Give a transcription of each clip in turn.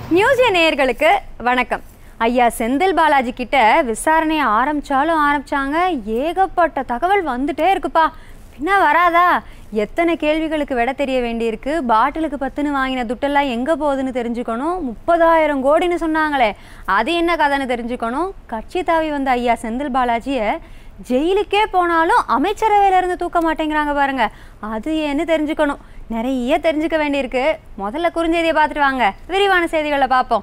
news நேயர்களுக்கு வணக்கம் ஐயா செந்தில் பாலாஜி கிட்ட விசாரணையை ஆரம்பிச்சாலும் ஆரம்பிச்சாங்க ஏகப்பட்ட தகவல் வந்துட்டே இருக்குப்பா பின்ன வராதா எத்தனை கேள்விகளுக்கு விட தெரிய வேண்டியிருக்கு பாட்டிலுக்கு பத்துன்னு வாங்கின துட்டெல்லாம் எங்கே போகுதுன்னு தெரிஞ்சுக்கணும் முப்பதாயிரம் கோடின்னு சொன்னாங்களே அது என்ன கதைன்னு தெரிஞ்சுக்கணும் கட்சி தாவி வந்த ஐயா செந்தில் பாலாஜியை ஜெயிலுக்கே போனாலும் அமைச்சரவையில இருந்து தூக்க மாட்டேங்கிறாங்க பாருங்க அது ஏன்னு தெரிஞ்சுக்கணும் நிறைய தெரிஞ்சுக்க வேண்டியிருக்கு முதல்ல குறுஞ்செய்தியை பார்த்துட்டு வாங்க விரிவான செய்திகளை பார்ப்போம்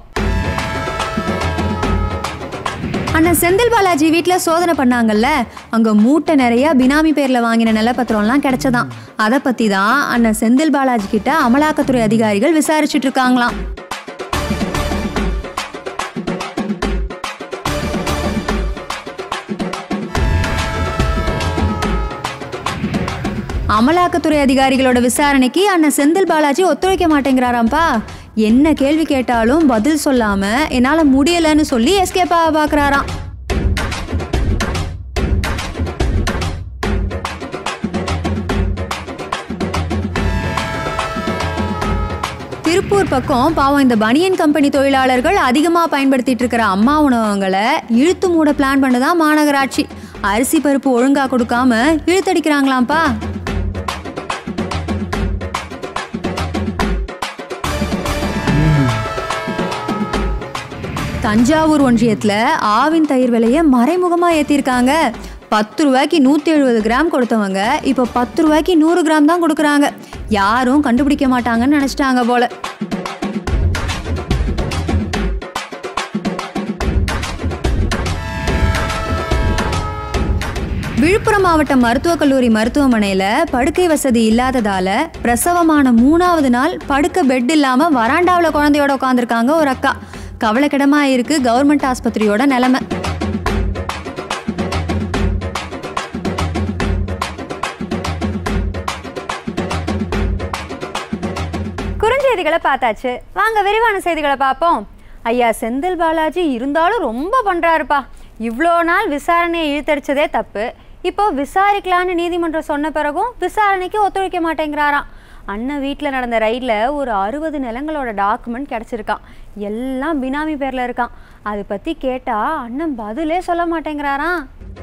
அண்ணன் செந்தில் பாலாஜி வீட்டில் சோதனை பண்ணாங்கல்ல அங்கே மூட்டை நிறைய பினாமி பேரில் வாங்கின நிலப்பத்திரம்லாம் கிடைச்சதாம் அதை பற்றி தான் அண்ணன் செந்தில் பாலாஜி கிட்ட அமலாக்கத்துறை அதிகாரிகள் விசாரிச்சுட்டு இருக்காங்களாம் அமலாக்கத்துறை அதிகாரிகளோட விசாரணைக்கு அண்ணன் செந்தில் பாலாஜி ஒத்துழைக்க மாட்டேங்கிறாராம்ப்பா என்ன கேள்வி கேட்டாலும் பதில் சொல்லாம என்னால முடியலன்னு சொல்லி எஸ்கேப் ஆக பாக்குறாராம் திருப்பூர் பக்கம் பாவம் இந்த பனியன் கம்பெனி தொழிலாளர்கள் அதிகமாக பயன்படுத்திட்டு இருக்கிற அம்மா உணவகங்களை இழுத்து மூட பிளான் பண்ணுதான் மாநகராட்சி அரிசி பருப்பு ஒழுங்கா கொடுக்காம இழுத்தடிக்கிறாங்களாம்ப்பா தஞ்சாவூர் ஒன்றியத்துல ஆவின் தயிர் விலையை மறைமுகமா ஏத்திருக்காங்க பத்து ரூபாய்க்கு நூற்றி எழுபது கிராம் கொடுத்தவங்க இப்போ பத்து ரூபாய்க்கு நூறு கிராம் தான் கொடுக்குறாங்க யாரும் கண்டுபிடிக்க மாட்டாங்கன்னு நினச்சிட்டாங்க போல விழுப்புரம் மாவட்ட மருத்துவக் கல்லூரி மருத்துவமனையில் படுக்கை வசதி இல்லாததால பிரசவமான மூணாவது நாள் படுக்க பெட் இல்லாம வராண்டாவில் குழந்தையோட உட்காந்துருக்காங்க ஒரு அக்கா கவலைக்கிடமா இருக்கு கவர்மெண்ட் ஆஸ்பத்திரியோட நிலைமை குறுஞ்செய்திகளை பார்த்தாச்சு வாங்க விரிவான செய்திகளை பார்ப்போம் ஐயா செந்தில் பாலாஜி இருந்தாலும் ரொம்ப பண்றாருப்பா இவ்வளோ நாள் விசாரணையை இழுத்தடிச்சதே தப்பு இப்போ விசாரிக்கலான்னு நீதிமன்றம் சொன்ன பிறகும் விசாரணைக்கு ஒத்துழைக்க மாட்டேங்கிறாராம் அண்ணன் வீட்டில் நடந்த ரைடில் ஒரு அறுபது நிலங்களோட டாக்குமெண்ட் கிடச்சிருக்கான் எல்லாம் பினாமி பேரில் இருக்கான் அதை பற்றி கேட்டால் அண்ணன் பதிலே சொல்ல மாட்டேங்கிறாராம்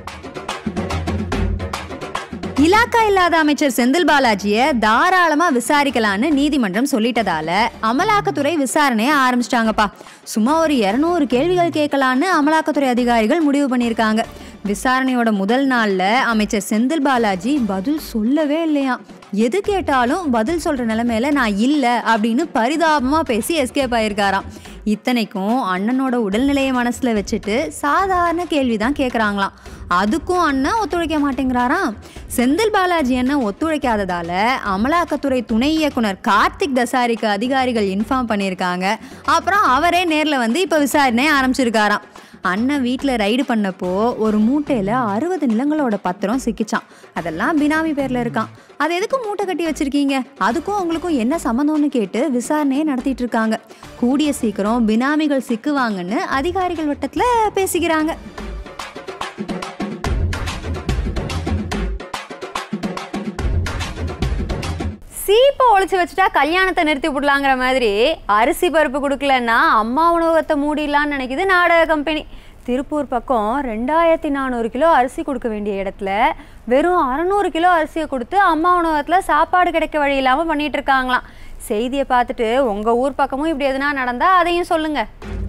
இலாக்கா இல்லாத அமைச்சர் செந்தில் பாலாஜியை தாராளமா விசாரிக்கலான்னு நீதிமன்றம் சொல்லிட்டதால அமலாக்கத்துறை விசாரணையை ஆரம்பிச்சிட்டாங்கப்பா சும்மா ஒரு இரநூறு கேள்விகள் கேட்கலான்னு அமலாக்கத்துறை அதிகாரிகள் முடிவு பண்ணியிருக்காங்க விசாரணையோட முதல் நாள்ல அமைச்சர் செந்தில் பாலாஜி பதில் சொல்லவே இல்லையாம் எது கேட்டாலும் பதில் சொல்ற நிலைமையில நான் இல்லை அப்படின்னு பரிதாபமா பேசி எஸ்கேப் ஆயிருக்காராம் இத்தனைக்கும் அண்ணனோட உடல்நிலையை மனசுல வச்சுட்டு சாதாரண கேள்வி தான் கேட்குறாங்களாம் அதுக்கும் அண்ணன் ஒத்துழைக்க மாட்டேங்கிறாராம் செந்தில் பாலாஜி அண்ணன் ஒத்துழைக்காததால அமலாக்கத்துறை துணை இயக்குனர் கார்த்திக் தசாரிக்கு அதிகாரிகள் இன்ஃபார்ம் பண்ணியிருக்காங்க அப்புறம் அவரே நேரில் வந்து இப்போ விசாரணை ஆரம்பிச்சிருக்காராம் அண்ணன் வீட்டில் ரைடு பண்ணப்போ ஒரு மூட்டையில் அறுபது நிலங்களோட பத்திரம் சிக்கிச்சான் அதெல்லாம் பினாமி பேரில் இருக்கான் அது எதுக்கு மூட்டை கட்டி வச்சிருக்கீங்க அதுக்கும் உங்களுக்கும் என்ன சம்மந்தம்னு கேட்டு விசாரணையை நடத்திட்டு இருக்காங்க கூடிய சீக்கிரம் பினாமிகள் சிக்குவாங்கன்னு அதிகாரிகள் வட்டத்தில் பேசிக்கிறாங்க சீப்பை ஒளிச்சு வச்சுட்டா கல்யாணத்தை நிறுத்தி விடலாங்கிற மாதிரி அரிசி பருப்பு கொடுக்கலன்னா அம்மா உணவகத்தை மூடிடலான்னு நினைக்குது நாடக கம்பெனி திருப்பூர் பக்கம் ரெண்டாயிரத்தி நானூறு கிலோ அரிசி கொடுக்க வேண்டிய இடத்துல வெறும் அறநூறு கிலோ அரிசியை கொடுத்து அம்மா உணவகத்தில் சாப்பாடு கிடைக்க வழி இல்லாமல் பண்ணிட்டு இருக்காங்களாம் செய்தியை பார்த்துட்டு உங்கள் ஊர் பக்கமும் இப்படி எதுனா நடந்தால் அதையும் சொல்லுங்கள்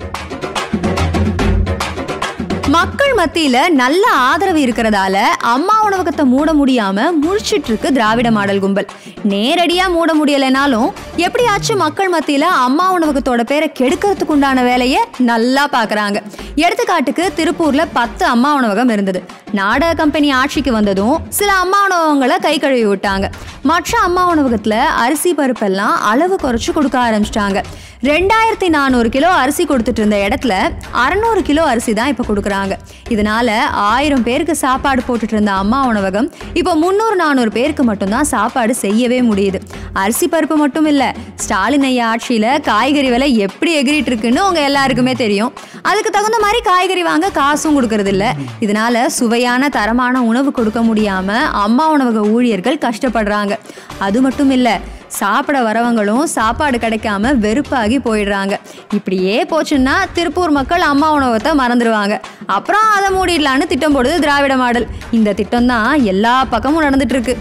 மக்கள் மத்தியில நல்ல ஆதரவு இருக்கிறதால அம்மா உணவகத்தை மூட முடியாம முழிச்சிட்டு இருக்கு திராவிட மாடல் கும்பல் நேரடியா மூட முடியலைனாலும் எப்படியாச்சும் மக்கள் மத்தியில அம்மா உணவகத்தோட பேரை கெடுக்கிறதுக்கு உண்டான வேலையை நல்லா பாக்குறாங்க எடுத்துக்காட்டுக்கு திருப்பூர்ல பத்து அம்மா உணவகம் இருந்தது நாடக கம்பெனி ஆட்சிக்கு வந்ததும் சில அம்மா உணவகங்களை கை கழுவி விட்டாங்க மற்ற அம்மா உணவகத்துல அரிசி பருப்பெல்லாம் அளவு குறைச்சு கொடுக்க ஆரம்பிச்சிட்டாங்க ரெண்டாயிரத்தி நானூறு கிலோ அரிசி கொடுத்துட்டு இருந்த இடத்துல அறநூறு கிலோ அரிசி தான் இப்போ கொடுக்குறாங்க இதனால ஆயிரம் பேருக்கு சாப்பாடு போட்டுட்டு இருந்த அம்மா உணவகம் இப்போ முந்நூறு நானூறு பேருக்கு மட்டும்தான் சாப்பாடு செய்யவே முடியுது அரிசி பருப்பு மட்டும் இல்லை ஸ்டாலின் ஐயா ஆட்சியில் காய்கறி விலை எப்படி எகிரிட்டு இருக்குன்னு உங்க எல்லாருக்குமே தெரியும் அதுக்கு தகுந்த மாதிரி காய்கறி வாங்க காசும் கொடுக்கறது இல்ல இதனால சுவையான தரமான உணவு கொடுக்க முடியாம அம்மா உணவக ஊழியர்கள் கஷ்டப்படுறாங்க அது மட்டும் இல்ல சாப்பிட வரவங்களும் சாப்பாடு கிடைக்காம வெறுப்பாகி போயிடுறாங்க இப்படியே போச்சுன்னா திருப்பூர் மக்கள் அம்மா உணவகத்தை மறந்துடுவாங்க அப்புறம் அதை மூடிடலான்னு திட்டம் போடுது திராவிட மாடல் இந்த திட்டம் தான் எல்லா பக்கமும் நடந்துட்டு இருக்கு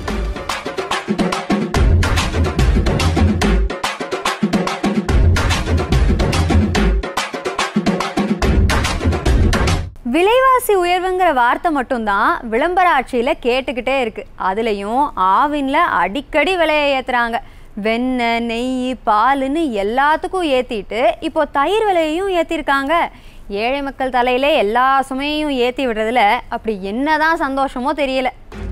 விலைவாசி உயர்வுங்கிற வார்த்தை மட்டும்தான் விளம்பர ஆட்சியில் கேட்டுக்கிட்டே இருக்கு அதுலேயும் ஆவின்ல அடிக்கடி விலையை ஏற்றுறாங்க வெண்ணெய் நெய் பாலுன்னு எல்லாத்துக்கும் ஏற்றிட்டு இப்போ தயிர் விலையையும் ஏற்றிருக்காங்க ஏழை மக்கள் தலையிலே எல்லா சுமையையும் ஏற்றி விடுறதுல அப்படி என்னதான் சந்தோஷமோ தெரியல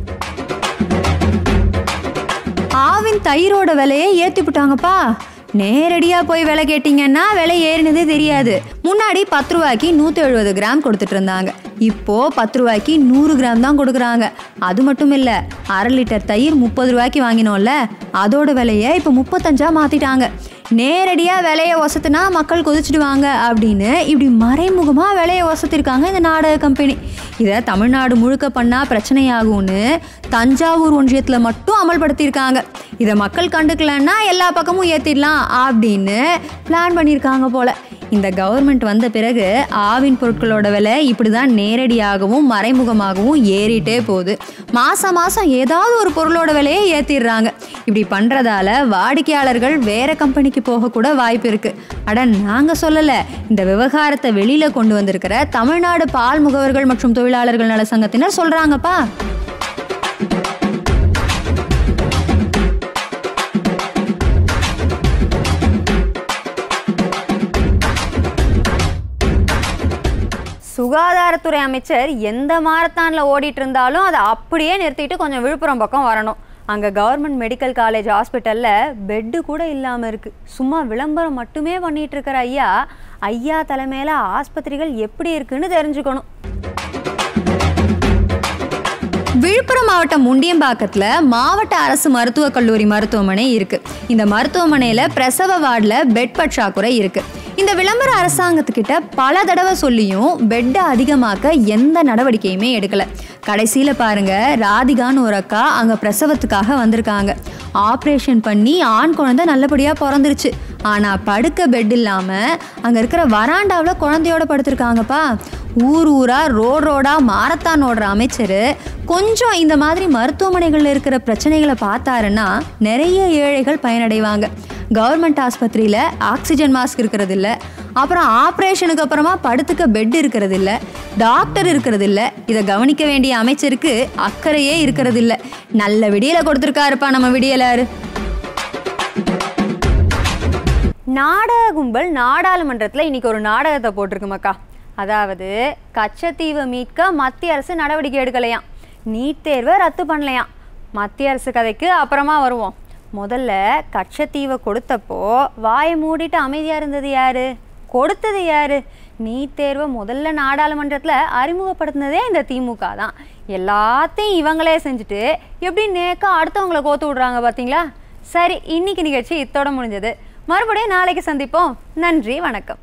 ஆவின் தயிரோட விலையை ஏற்றி விட்டாங்கப்பா நேரடியாக போய் விலை கேட்டிங்கன்னா விலை ஏறினதே தெரியாது முன்னாடி பத்து ரூபாய்க்கு நூற்றி எழுபது கிராம் கொடுத்துட்டு இருந்தாங்க இப்போ பத்து ரூபாய்க்கு நூறு கிராம் தான் கொடுக்குறாங்க அது மட்டும் இல்லை அரை லிட்டர் தயிர் முப்பது ரூபாய்க்கு வாங்கினோம்ல அதோட விலையை இப்போ முப்பத்தஞ்சா மாற்றிட்டாங்க நேரடியாக விலையை ஒசத்துனா மக்கள் கொதிச்சிடுவாங்க அப்படின்னு இப்படி மறைமுகமாக விலையை ஒசத்திருக்காங்க இந்த நாடக கம்பெனி இதை தமிழ்நாடு முழுக்க பண்ணால் பிரச்சனையாகும்னு தஞ்சாவூர் ஒன்றியத்தில் மட்டும் அமல்படுத்தியிருக்காங்க இதை மக்கள் கண்டுக்கலன்னா எல்லா பக்கமும் ஏற்றிடலாம் அப்படின்னு பிளான் பண்ணியிருக்காங்க போல இந்த கவர்மெண்ட் வந்த பிறகு ஆவின் பொருட்களோட விலை இப்படி தான் நேரடியாகவும் மறைமுகமாகவும் ஏறிட்டே போகுது மாதம் மாதம் ஏதாவது ஒரு பொருளோட விலையை ஏற்றிடுறாங்க இப்படி பண்ணுறதால வாடிக்கையாளர்கள் வேற கம்பெனிக்கு போகக்கூட வாய்ப்பு இருக்குது அட நாங்கள் சொல்லலை இந்த விவகாரத்தை வெளியில் கொண்டு வந்திருக்கிற தமிழ்நாடு பால் முகவர்கள் மற்றும் தொழிலாளர்கள் நல சங்கத்தினர் சொல்கிறாங்கப்பா சுகாதாரத்துறை அமைச்சர் எந்த மாரத்தானில் ஓடிட்டு இருந்தாலும் அதை அப்படியே நிறுத்திட்டு கொஞ்சம் விழுப்புரம் பக்கம் வரணும் அங்கே கவர்மெண்ட் மெடிக்கல் காலேஜ் ஹாஸ்பிட்டலில் பெட்டு கூட இல்லாமல் இருக்குது சும்மா விளம்பரம் மட்டுமே பண்ணிட்டு இருக்கிற ஐயா ஐயா தலைமையில் ஆஸ்பத்திரிகள் எப்படி இருக்குன்னு தெரிஞ்சுக்கணும் விழுப்புரம் மாவட்டம் முண்டியம்பாக்கத்தில் மாவட்ட அரசு மருத்துவக் கல்லூரி மருத்துவமனை இருக்கு இந்த மருத்துவமனையில் பிரசவ வார்டில் பெட் பற்றாக்குறை இருக்கு இந்த விளம்பர அரசாங்கத்துக்கிட்ட பல தடவை சொல்லியும் பெட்டை அதிகமாக்க எந்த நடவடிக்கையுமே எடுக்கல கடைசியில் பாருங்க ராதிகான்னு ஒரு அக்கா அங்கே பிரசவத்துக்காக வந்திருக்காங்க ஆப்ரேஷன் பண்ணி ஆண் குழந்தை நல்லபடியாக பிறந்துருச்சு ஆனால் படுக்க பெட் இல்லாமல் அங்கே இருக்கிற வராண்டாவில் குழந்தையோட படுத்திருக்காங்கப்பா ஊர் ஊரா ரோட் ரோடா மாரத்தான் ஓடுற அமைச்சர் கொஞ்சம் இந்த மாதிரி மருத்துவமனைகளில் இருக்கிற பிரச்சனைகளை பார்த்தாருன்னா நிறைய ஏழைகள் பயனடைவாங்க கவர்மெண்ட் ஆஸ்பத்திரியில் ஆக்சிஜன் மாஸ்க் இருக்கிறது இல்ல அப்புறம் ஆப்ரேஷனுக்கு அப்புறமா படுத்துக்க பெட் இருக்கிறது இல்ல டாக்டர் இருக்கிறது இல்ல இதை கவனிக்க வேண்டிய அமைச்சருக்கு அக்கறையே இருக்கிறது இல்ல நல்ல விடியலை கொடுத்துருக்காருப்பா நம்ம விடியலாரு நாடக கும்பல் நாடாளுமன்றத்தில் இன்னைக்கு ஒரு நாடகத்தை போட்டிருக்கு மக்கா அதாவது கச்சத்தீவை மீட்க மத்திய அரசு நடவடிக்கை எடுக்கலையாம் நீட் தேர்வை ரத்து பண்ணலையாம் மத்திய அரசு கதைக்கு அப்புறமா வருவோம் முதல்ல கச்சத்தீவை கொடுத்தப்போ வாயை மூடிட்டு அமைதியாக இருந்தது யாரு கொடுத்தது யாரு நீட் தேர்வை முதல்ல நாடாளுமன்றத்தில் அறிமுகப்படுத்தினதே இந்த திமுக தான் எல்லாத்தையும் இவங்களே செஞ்சுட்டு எப்படி நேக்கா அடுத்தவங்களை கோத்து விடுறாங்க பார்த்தீங்களா சரி இன்னைக்கு நிகழ்ச்சி இத்தோட முடிஞ்சது மறுபடியும் நாளைக்கு சந்திப்போம் நன்றி வணக்கம்